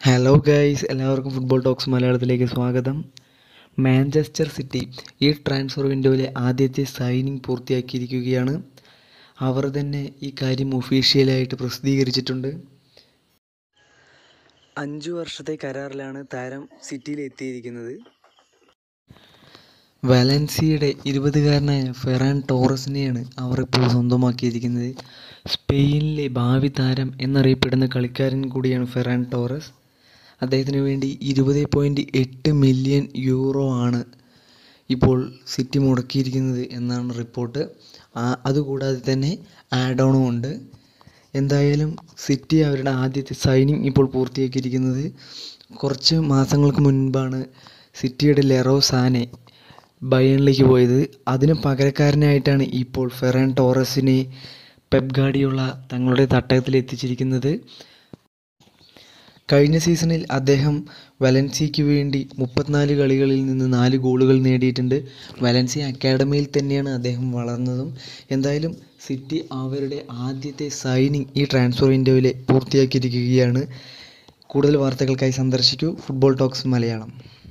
hello guys എല്ലാവർക്കും football talks മലയാളത്തിലേക്ക് സ്വാഗതം മാഞ്ചസ്റ്റർ സിറ്റി ഈ ട്രാൻസ്ഫർ വിൻഡോയിലെ ആദ്യത്തെ സൈനിങ് പൂർത്തിയാക്കിയിരിക്കുകയാണ് അവർ തന്നെ ഈ കാര്യം ഒഫീഷ്യലായിട്ട് പ്രസിദ്ധീകരിച്ചിട്ടുണ്ട് അഞ്ചു വർഷത്തെ കരാറിലാണ് താരം സിറ്റിയിൽ എത്തിയിരിക്കുന്നത് വലൻസിയുടെ ഇരുപതുകാരനായ ഫെറാൻ ടോറസിനെയാണ് അവർ ഇപ്പോൾ സ്വന്തമാക്കിയിരിക്കുന്നത് സ്പെയിനിലെ ഭാവി താരം എന്നറിയപ്പെടുന്ന കളിക്കാരൻ കൂടിയാണ് ഫെറാൻ ടോറസ് അദ്ദേഹത്തിന് വേണ്ടി ഇരുപത് പോയിൻറ്റ് എട്ട് മില്യൺ യൂറോ ആണ് ഇപ്പോൾ സിറ്റി മുടക്കിയിരിക്കുന്നത് എന്നാണ് റിപ്പോർട്ട് ആ- അതുകൂടാതെ തന്നെ ആഡ് ഓണും ഉണ്ട് എന്തായാലും സിറ്റി അവരുടെ ആദ്യത്തെ സൈനിങ് ഇപ്പോൾ പൂർത്തിയാക്കിയിരിക്കുന്നത് കുറച്ച് മാസങ്ങൾക്ക് മുൻപാണ് സിറ്റിയുടെ ലെറോ സാനെ ബയണിലേക്ക് പോയത് അതിന് പകരക്കാരനായിട്ടാണ് ഇപ്പോൾ ഫെറാൻ ടോറസിനെ പെപ് ഗാഡിയുള്ള തങ്ങളുടെ തട്ടകത്തിൽ എത്തിച്ചിരിക്കുന്നത് കഴിഞ്ഞ സീസണിൽ അദ്ദേഹം വലൻസിയയ്ക്ക് വേണ്ടി മുപ്പത്തിനാല് കളികളിൽ നിന്ന് നാല് ഗോളുകൾ നേടിയിട്ടുണ്ട് വലൻസിയ അക്കാഡമിയിൽ തന്നെയാണ് അദ്ദേഹം വളർന്നതും എന്തായാലും സിറ്റി അവരുടെ ആദ്യത്തെ സൈനിങ് ഈ ട്രാൻസ്ഫർ വിൻഡോയിൽ പൂർത്തിയാക്കിയിരിക്കുകയാണ് കൂടുതൽ വാർത്തകൾക്കായി സന്ദർശിക്കൂ ഫുട്ബോൾ ടോക്സ് മലയാളം